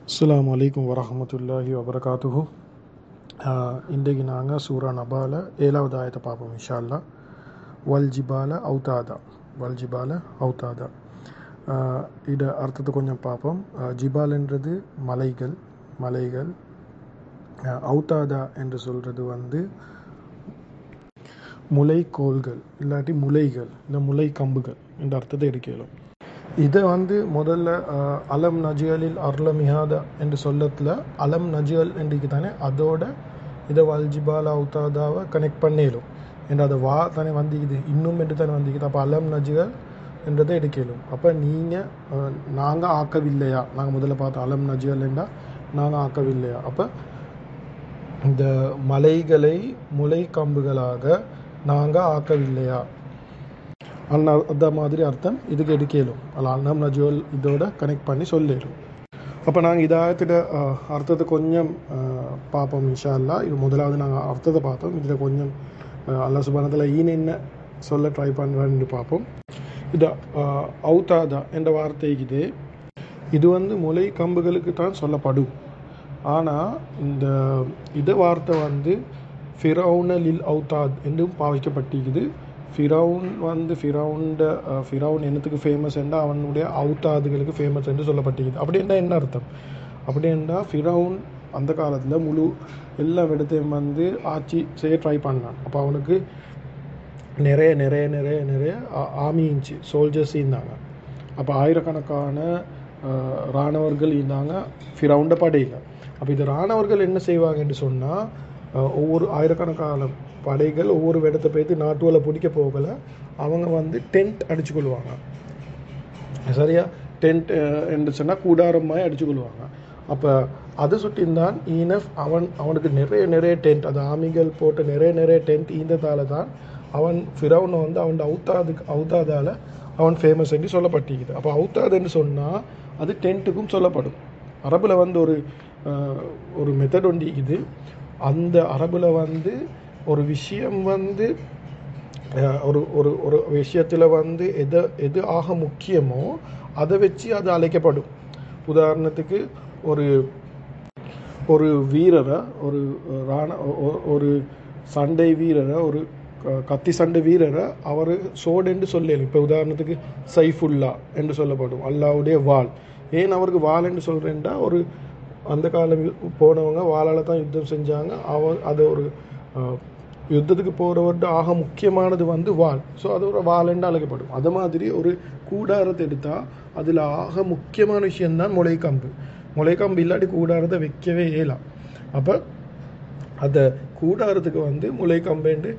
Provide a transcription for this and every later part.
அஸ்ஸலாமு அலைக்கும் வரஹமத்துல்லாஹி வபரகாத்துஹு இன்றைக்கு நாங்கள் சூரா நபால ஏழாவது ஆயத்தை பார்ப்போம் இன்ஷா அல்லாஹ் வல் ஜிபால அவுதாதா வல் ஜிபால அவுதாதா ஆஹ் இத அர்த்தத்தை கொஞ்சம் பார்ப்போம் ஆஹ் ஜிபால்ன்றது மலைகள் மலைகள் ஆஹ் அவுதாதா என்று சொல்கிறது வந்து முளைக்கோள்கள் இல்லாட்டி முளைகள் இல்லை முளை கம்புகள் என்ற அர்த்தத்தை எடுக்கலாம் இதை வந்து முதல்ல அஹ், அலம் நஜியலில் அர்லமிஹாதா என்று சொல்லத்தில் அலம் நஜியல் என்றைக்கு தானே அதோட இதை வல்ஜிபால் அவுதாதாவை கனெக்ட் பண்ணிடும் என்று அதை வா தானே வந்திக்குது இன்னும் என்று தானே வந்திக்குது அப்போ அலம் நஜியல் என்றதை எடுக்கலும் அப்போ நீங்கள் நாங்கள் ஆக்கவில்லையா நாங்கள் முதல்ல பார்த்த அலம் நஜியல் என்றால் நாங்கள் ஆக்கவில்லையா அப்போ இந்த மலைகளை முளை கம்புகளாக நாங்கள் ஆக்கவில்லையா அண்ணா அந்த மாதிரி அர்த்தம் இதுக்கு எடுக்கலும் அல்ல அண்ணம் நஜுவல் இதோட கனெக்ட் பண்ணி சொல்லிடும் அப்போ நாங்கள் இதாயத்திட அர்த்தத்தை கொஞ்சம் அஹ், பார்ப்போம் இன்ஷா அல்லா இது முதலாவது நாங்கள் அர்த்தத்தை பார்த்தோம் இதில் கொஞ்சம் அஹ், அல்லாஹ் சுபானத்தில் ஈன என்ன சொல்ல ட்ரை பண்ணுறான்னு பார்ப்போம் இது அஹ், அவுதாதா என்ற வார்த்தைக்கு இது இது வந்து முளை கம்புகளுக்கு தான் சொல்லப்படும் ஆனால் இந்த இத வார்த்தை வந்து ஃபிரௌன லில் அவுதாத் என்றும் பாவிக்கப்பட்டிருக்குது ஃபிரௌன் வந்து ஃபிரௌண்ட அஹ், ஃபிரௌன் என்னத்துக்கு ஃபேமஸ் என்றால் அவனுடைய அவுத்தாதுகளுக்கு ஃபேமஸ் என்று சொல்லப்பட்டிருக்குது அப்படின்னா என்ன அர்த்தம் அப்படின்னா ஃபிரௌன் அந்த காலத்தில் முழு எல்லா இடத்தையும் வந்து ஆட்சி செய்ய ட்ரை பண்ணான் அப்போ அவனுக்கு நிறைய நிறைய நிறைய நிறைய ஆர்மி இருந்துச்சு சோல்ஜர்ஸ் இருந்தாங்க அப்போ ஆயிரக்கணக்கான அஹ், இராணவர்கள் இருந்தாங்க ஃபிரௌண்ட படையில் அப்போ இந்த இராணவர்கள் என்ன செய்வாங்கன்னு சொன்னால் ஒவ்வொரு ஆயிரக்கணக்கான படைகள் ஒவ்வொரு இடத்தை போய்த்து நாட்டுவலை பிடிக்க போகல அவங்க வந்து டென்ட் அடிச்சு கொள்வாங்க சரியா டென்ட் என்று சொன்னால் கூடாரமாய் அடிச்சு கொள்வாங்க அப்போ அதை சுட்டிந்தான் ஈனஃப் அவன் அவனுக்கு நிறைய நிறைய டென்ட் அது ஆமிகள் போட்ட நிறைய நிறைய டென்ட் ஈந்ததால தான் அவன் ஃபிரௌனை வந்து அவன் அவுத்தாதுக்கு அவுத்தாதால அவன் ஃபேமஸ் என்று சொல்லப்பட்டிருக்குது அப்போ அவுத்தாதுன்னு சொன்னால் அது டென்ட்டுக்கும் சொல்லப்படும் அரபில் வந்து ஒரு அஹ், ஒரு மெத்தட் ஒன்று இருக்குது அந்த அரபில் வந்து ஒரு விஷயம் வந்து அஹ், ஒரு ஒரு ஒரு விஷயத்தில் வந்து எது எது ஆக முக்கியமோ அதை வச்சு அது அழைக்கப்படும் உதாரணத்துக்கு ஒரு ஒரு வீரரை ஒரு ராண ஒ- ஒரு சண்டை வீரரை ஒரு க- கத்தி சண்டை வீரரை அவர் சோடு என்று சொல்லலாம் இப்போ உதாரணத்துக்கு சைஃபுல்லா என்று சொல்லப்படும் அல்லாவுடைய வாள் ஏன் அவருக்கு வாள் என்று சொல்கிறேன்டா ஒரு அந்த காலம் யு- போனவங்க வாளால் தான் யுத்தம் செஞ்சாங்க அவ அது ஒரு அஹ், யுத்தத்துக்கு போகிறவர்கிட்ட ஆக முக்கியமானது வந்து வாள் ஸோ அது ஒரு வாள் என்று அழைக்கப்படும் அது மாதிரி ஒரு கூடாரத்தை எடுத்தால் அதில் ஆக முக்கியமான விஷயம்தான் முளைக்கம்பு முளைக்கம்பு இல்லாட்டி கூடாரத்தை வைக்கவே இயலாம் அப்போ அந்த கூடாரத்துக்கு வந்து முளைக்கம்பேண்டு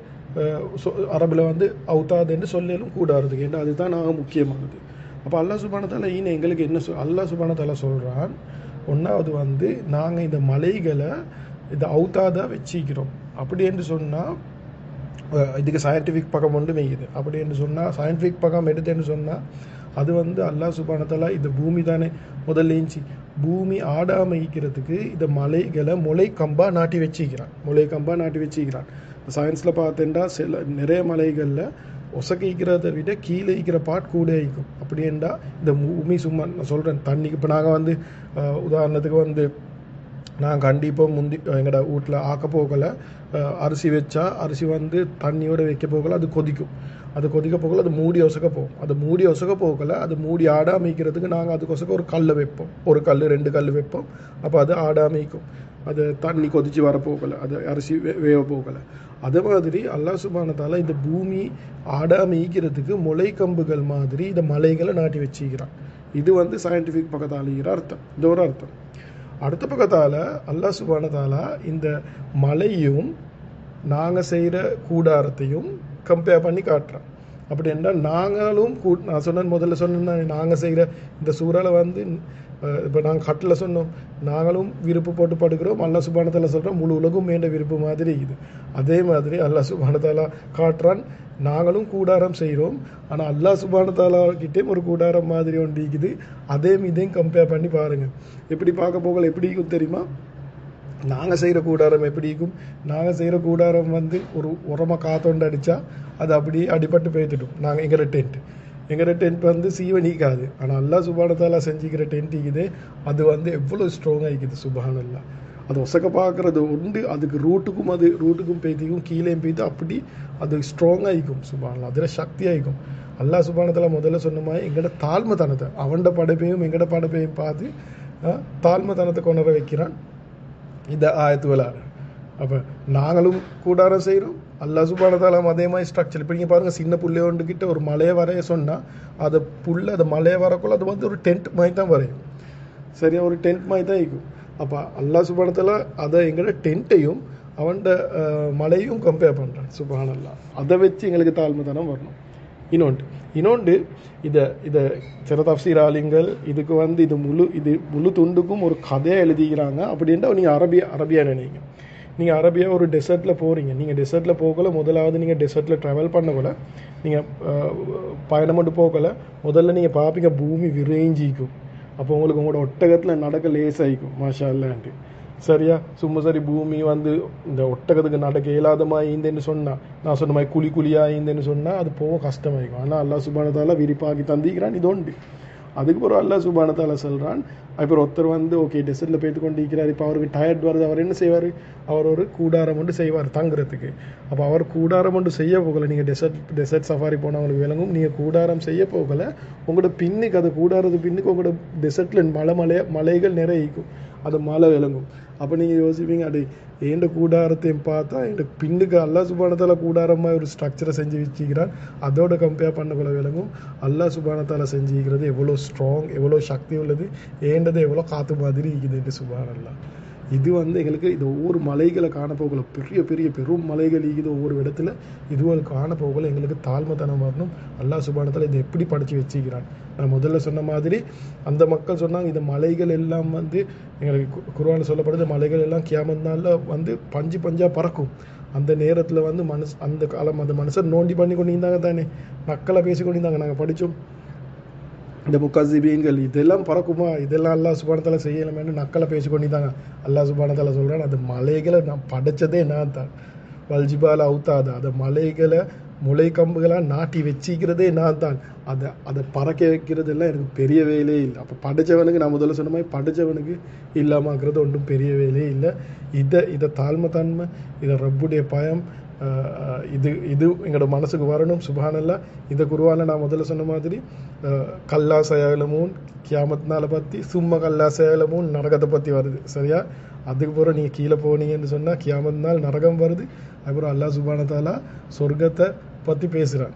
அரபில் வந்து அவுத்தாதுன்னு சொல்லலும் கூடாரத்துக்கு ஏன்னா அதுதான் நாங்கள் முக்கியமானது அப்போ அல்லாஹ் சுபானத்தால ஈன எங்களுக்கு என்ன சொல் அல்லாஹ் சுபானத்தால சொல்கிறான் ஒன்றாவது வந்து நாங்கள் இந்த மலைகளை இந்த அவுத்தாதாக வச்சிக்கிறோம் அப்படி என்று சொன்னால் அஹ் இதுக்கு சயின்டிஃபிக் பக்கம் ஒன்று மெய்யுது அப்படி என்று சொன்னால் சயின்டிஃபிக் பக்கம் எடுத்தேன்னு சொன்னால் அது வந்து அல்லாஹ் சுபானத்தாலா இந்த பூமி தானே முதல்ல இருந்துச்சு பூமி ஆடாமைக்கிறதுக்கு இந்த மலைகளை முளை கம்பா நாட்டி வச்சிக்கிறான் முளை கம்பா நாட்டி வச்சிக்கிறான் சயின்ஸில் பார்த்தேன்டா சில நிறைய மலைகளில் ஒசக்கிக்கிறத விட கீழே இருக்கிற பாட் கூட இருக்கும் அப்படின்டா இந்த பூமி சும்மா நான் சொல்கிறேன் தண்ணிக்கு இப்போ நாங்கள் வந்து அஹ், உதாரணத்துக்கு வந்து நான் கண்டிப்பாக முந்தி எங்கட வீட்டில் ஆக்க போகலை அஹ், அரிசி வச்சா அரிசி வந்து தண்ணியோட வைக்க போகல அது கொதிக்கும் அது கொதிக்க போகல அது மூடி ஒசக்க போகும் அது மூடி ஒசக்க போகல அது மூடி ஆடாமிக்கிறதுக்கு நாங்கள் அதுக்கொசக்க ஒரு கல்லை வைப்போம் ஒரு கல் ரெண்டு கல் வைப்போம் அப்போ அது ஆடாமிக்கும் அது தண்ணி கொதிச்சு வர போகல அது அரிசி வே- வேக போகலை அதே மாதிரி அல்லாஹ் சுபானத்தால இந்த பூமி ஆடாமிக்கிறதுக்கு முளை கம்புகள் மாதிரி இந்த மலைகளை நாட்டி வச்சுக்கிறான் இது வந்து சயின்டிஃபிக் பக்கத்தாலிக்கிற அர்த்தம் இது ஒரு அர்த்தம் அடுத்த பக்கத்தால் அல்லாஹ் சுபான தாலா இந்த மலையும் நாங்கள் செய்கிற கூடாரத்தையும் கம்பேர் பண்ணி காட்டுறோம் அப்படி என்றால் நாங்களும் கூ நான் சொன்னேன் முதல்ல சொன்னேன் நாங்கள் செய்கிற இந்த சூறால வந்து இப்போ நாங்கள் கட்டில் சொன்னோம் நாங்களும் விருப்பு போட்டு படுக்கிறோம் அல்லாஹ் சுபானத்தால சொல்கிறோம் முழு உலகம் மேண்ட விருப்பு மாதிரி இது அதே மாதிரி அல்லாஹ் சுபானத்தாலா காட்டுறான் நாங்களும் கூடாரம் செய்கிறோம் ஆனால் அல்லாஹ் சுபானத்தாலா கிட்டேயும் ஒரு கூடாரம் மாதிரி ஒன்று இருக்குது அதே இதையும் கம்பேர் பண்ணி பாருங்கள் எப்படி பார்க்க போகல எப்படி இருக்கும் தெரியுமா நாங்கள் செய்கிற கூடாரம் எப்படி இருக்கும் நாங்கள் செய்கிற கூடாரம் வந்து ஒரு உரமாக காத்தோண்டு அடித்தா அது அப்படியே அடிபட்டு பேத்துட்டோம் நாங்கள் எங்களை டென்ட் எங்களோட டென்ட் வந்து சீவனிக்காது ஆனால் அல்லா சுபானத்தாலா செஞ்சுக்கிற டென்ட் இருக்குது அது வந்து எவ்வளோ ஸ்ட்ராங்காக இருக்குது சுபானல்லா அது ஒசக்க பார்க்குறது உண்டு அதுக்கு ரூட்டுக்கும் அது ரூட்டுக்கும் பெய்திக்கும் கீழே பெய்து அப்படி அது ஸ்ட்ராங்காக இருக்கும் சுபானல்லா அதில் சக்தி ஆகிக்கும் அல்லா சுபானத்தில் முதல்ல சொன்ன மாதிரி எங்களோட தாழ்மைத்தனத்தை அவன்ட படைப்பையும் எங்களோட படைப்பையும் பார்த்து அஹ், தாழ்மைத்தனத்தை கொண்டு வர வைக்கிறான் இந்த ஆயத்து விளாட அப்போ நாங்களும் கூடாரம் செய்கிறோம் அல்லா சுபானதாலாம் அதே மாதிரி ஸ்ட்ரக்சர் இப்போ நீங்கள் பாருங்கள் சின்ன புள்ளையோண்டு கிட்ட ஒரு மலையை வரைய சொன்னால் அதை புல்ல அதை மலையை வரக்குள்ள அது வந்து ஒரு டென்ட் மாதிரி தான் வரையும் சரியா ஒரு டென்ட் மாதிரி தான் இருக்கும் அப்போ அல்லா சுபானத்தில் அதை எங்களோட டென்ட்டையும் அவன்ட அஹ், மலையும் கம்பேர் பண்ணுறான் சுபானல்லா அதை வச்சு எங்களுக்கு தாழ்மைத்தனம் வரணும் இன்னொன்று இன்னொன்று இதை இதை சில தப்சீராளிங்கள் இதுக்கு வந்து இது முழு இது முழு துண்டுக்கும் ஒரு கதையை எழுதிக்கிறாங்க அப்படின்ட்டு நீங்கள் அரபியா அரபியா நினைங்க நீங்கள் அரபியா ஒரு டெசர்ட்டில் போகிறீங்க நீங்கள் டெசர்ட்டில் போகல முதலாவது நீங்கள் டெசர்ட்டில் ட்ராவல் பண்ணக்குள்ள நீங்கள் பயணம் மட்டும் போகல முதல்ல நீங்கள் பார்ப்பீங்க பூமி விரைஞ்சிக்கும் அப்போ உங்களுக்கு உங்களோட ஒட்டகத்தில் நடக்க லேசாயிக்கும் மாஷா இல்லான்ட்டு சரியா சும்மா சரி பூமி வந்து இந்த ஒட்டகத்துக்கு நடக்க இயலாதமா ஈந்தேன்னு சொன்னா நான் சொன்ன மாதிரி குழி குழியா ஈந்தேன்னு சொன்னா அது போக கஷ்டமாயிருக்கும் ஆனால் அல்லாஹ் சுபானத்தால விரிப்பாக்கி தந்திக்கிறான் இது உண்டு அதுக்கப்புறம் அல்லாஹ் சுபானத்தால சொல்றான் அப்புறம் ஒருத்தர் வந்து ஓகே டெசர்ட்ல போய்த்து கொண்டு இருக்கிறார் இப்போ அவருக்கு டயர்ட் வருது அவர் என்ன செய்வார் அவர் ஒரு கூடாரம் ஒன்று செய்வார் தங்குறதுக்கு அப்போ அவர் கூடாரம் ஒன்று செய்ய போகல நீங்கள் டெசர்ட் டெசர்ட் சஃபாரி போனவங்களுக்கு விளங்கும் நீங்கள் கூடாரம் செய்ய போகல உங்களோட பின்னுக்கு அது கூடாரது பின்னுக்கு உங்களோட டெசர்ட்டில் மலை மலைய மலைகள் நிறைய இருக்கும் அது மலை விளங்கும் அப்போ நீங்கள் யோசிப்பீங்க அது ஏண்ட கூடாரத்தையும் பார்த்தா என் பின்னுக்கு அல்லா சுபானத்தால கூடாரமாக ஒரு ஸ்ட்ரக்சரை செஞ்சு வச்சுக்கிறான் அதோட கம்பேர் பண்ணக்குள்ள விளங்கும் அல்லா சுபானத்தால செஞ்சுக்கிறது எவ்வளோ ஸ்ட்ராங் எவ்வளோ சக்தி உள்ளது ஏண்டது எவ்வளோ காற்று மாதிரி இருக்குது சுபானல்லா இது வந்து எங்களுக்கு இது ஒவ்வொரு மலைகளை காண போகல பெரிய பெரிய பெரும் மலைகள் இருக்குது ஒவ்வொரு இடத்துல இதுவரை காண போகல எங்களுக்கு தாழ்மைத்தனம் வரணும் அல்லாஹ் சுபானத்தில் இதை எப்படி படித்து வச்சுக்கிறான் நான் முதல்ல சொன்ன மாதிரி அந்த மக்கள் சொன்னாங்க இந்த மலைகள் எல்லாம் வந்து எங்களுக்கு கு- குர்ஆன்ல சொல்லப்படுது மலைகள் எல்லாம் கியாமத் நாள்ல வந்து பஞ்சு பஞ்சா பறக்கும் அந்த நேரத்தில் வந்து மனுஷ அந்த காலம் அந்த மனுஷர் நோண்டி பண்ணி கொண்டிருந்தாங்க தானே மக்களை பேசி கொண்டிருந்தாங்க நாங்கள் படித்தோம் இந்த முக்காசிபீன்கள் இதெல்லாம் பறக்குமா இதெல்லாம் அல்லாஹ் சுபானத்தால செய்யலாமேன்னு நக்கலை பேசி கொண்டிருந்தாங்க அல்லாஹ் சுபானத்தால சொல்கிறேன் அது மலைகளை நான் படைச்சதே நான் தான் வல்ஜிபால அவுத்தாது அந்த மலைகளை முளை கம்புகளாக நாட்டி வச்சிக்கிறதே நான் தான் அதை அதை பறக்க வைக்கிறதெல்லாம் எனக்கு பெரிய வேலையே இல்லை அப்போ படைச்சவனுக்கு நான் முதல்ல சொன்ன மாதிரி படைச்சவனுக்கு இல்லாமக்கிறது ஒன்றும் பெரிய வேலையே இல்லை இதை இதை தாழ்மை தாழ்மை இதை ரப்புடைய பயம் ஆஹ் இது இது எங்களோட மனசுக்கு வரணும் சுபானல்லா இந்த குருவான நான் முதல்ல சொன்ன மாதிரி ஆஹ் கல்லா சயலமும் கியாமத்னால பற்றி சும்மா கல்லா சயலமும் நரகத்தை பற்றி வருது சரியா அதுக்கு பிறகு நீங்கள் கீழே போனீங்கன்னு சொன்னால் கியாமத் நாள் நரகம் வருது அதுக்கப்புறம் அல்லாஹ் சுபானத்தாலா சொர்க்கத்தை பற்றி பேசுகிறான்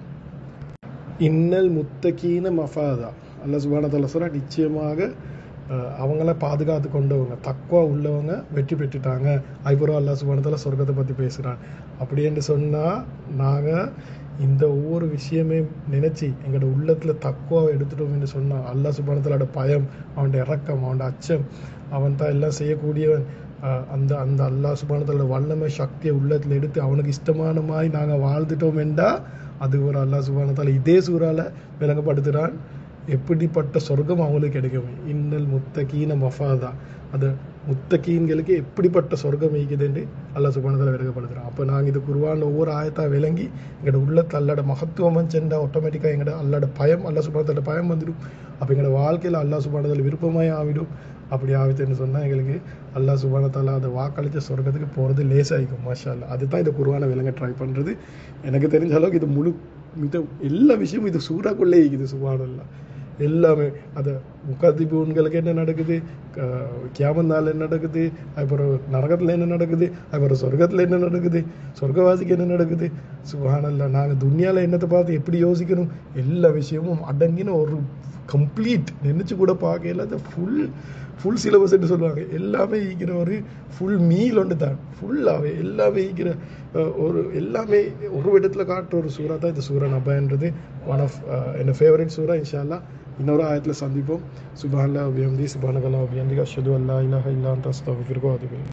இன்னல் முத்தகீன மஃபாதா அல்லாஹ் சுபானத்தாலா சொல்கிறா நிச்சயமாக அஹ், அவங்கள பாதுகாத்து கொண்டவங்க தக்குவா உள்ளவங்க வெற்றி பெற்றுட்டாங்க அதுக்கப்புறம் அல்லாஹ் சுபானத்தாலா சொர்க்கத்தை பற்றி பேசுகிறான் அப்படின்னு சொன்னால் நாங்கள் இந்த ஒவ்வொரு விஷயமே நினச்சி எங்களோட உள்ளத்தில் தக்குவாவை எடுத்துட்டோம்னு சொன்னால் அல்லாஹ் சுபானத்தாலோட பயம் அவனோட இறக்கம் அவனோட அச்சம் அவன் தான் எல்லாம் செய்யக்கூடியவன் அஹ், அந்த அந்த அல்லாஹ் சுபானத்தாலோட வல்லமை சக்தியை உள்ளத்தில் எடுத்து அவனுக்கு இஷ்டமான மாதிரி நாங்கள் வாழ்ந்துட்டோம் என்றா அது ஒரு அல்லாஹ் சுபானத்தால இதே சூறால விளங்கப்படுத்துகிறான் எப்படிப்பட்ட சொர்க்கம் அவங்களுக்கு கிடைக்கும் இன்னல் முத்தகீன மஃபாதா அது முத்தகீன்களுக்கு எப்படிப்பட்ட சொர்க்கம் வைக்குதுன்னு அல்லாஹ் சுபானத்தால விளங்கப்படுத்துகிறான் அப்போ நாங்கள் இது குருவான ஒவ்வொரு ஆயத்தா விளங்கி எங்களோட உள்ளத்தை அல்லாட மகத்துவம் சென்றா ஆட்டோமேட்டிக்காக எங்களோட அல்லாட பயம் அல்லாஹ் சுபானத்தோட பயம் வந்துடும் அப்போ எங்களோட வாழ்க்கையில் அல்லாஹ் சுபானத்தால விருப்பமாய் ஆவிடும் அப்படி ஆவிச்சுன்னு சொன்னால் எங்களுக்கு அல்லாஹ் சுபானத்தால அதை வாக்களித்த சொர்க்கத்துக்கு போகிறது லேசாகிக்கும் மாஷா அல்லா அதுதான் இந்த குருவான விலங்க ட்ரை பண்ணுறது எனக்கு தெரிஞ்ச அளவுக்கு இது முழு இது எல்லா விஷயமும் இது சூறாக்குள்ளே இருக்குது சுபானல்லா எல்லாமே அதை முக்காதிபூன்களுக்கு என்ன நடக்குது கியாமந்தால் என்ன நடக்குது அப்புறம் நரகத்தில் என்ன நடக்குது அப்புறம் சொர்க்கத்தில் என்ன நடக்குது சொர்க்கவாசிக்கு என்ன நடக்குது சுபானல்லா நாங்கள் துன்யாவில் என்னத்தை பார்த்து எப்படி யோசிக்கணும் எல்லா விஷயமும் அடங்கின ஒரு கம்ப்ளீட் நினச்சி கூட பார்க்கல அது ஃபுல் ஃபுல் சிலபஸ் என்று சொல்லுவாங்க எல்லாமே ஈக்கிற ஒரு ஃபுல் மீல் ஒன்று தான் ஃபுல்லாகவே எல்லாமே ஈக்கிற அஹ், ஒரு எல்லாமே ஒரு இடத்துல காட்டுற ஒரு சூறா தான் இந்த சூரா நபான்றது ஒன் ஆஃப் என்ன ஃபேவரட் சூரா இன்ஷால்லா இன்னொரு ஆயத்தில் சந்திப்போம் சுபான்லா அபியம்தி சுபானகல்லா அபியந்திகா ஷது அல்லா இலாஹ இல்லா அந்த அஸ்தஃபிருக்கோ அதுக்கு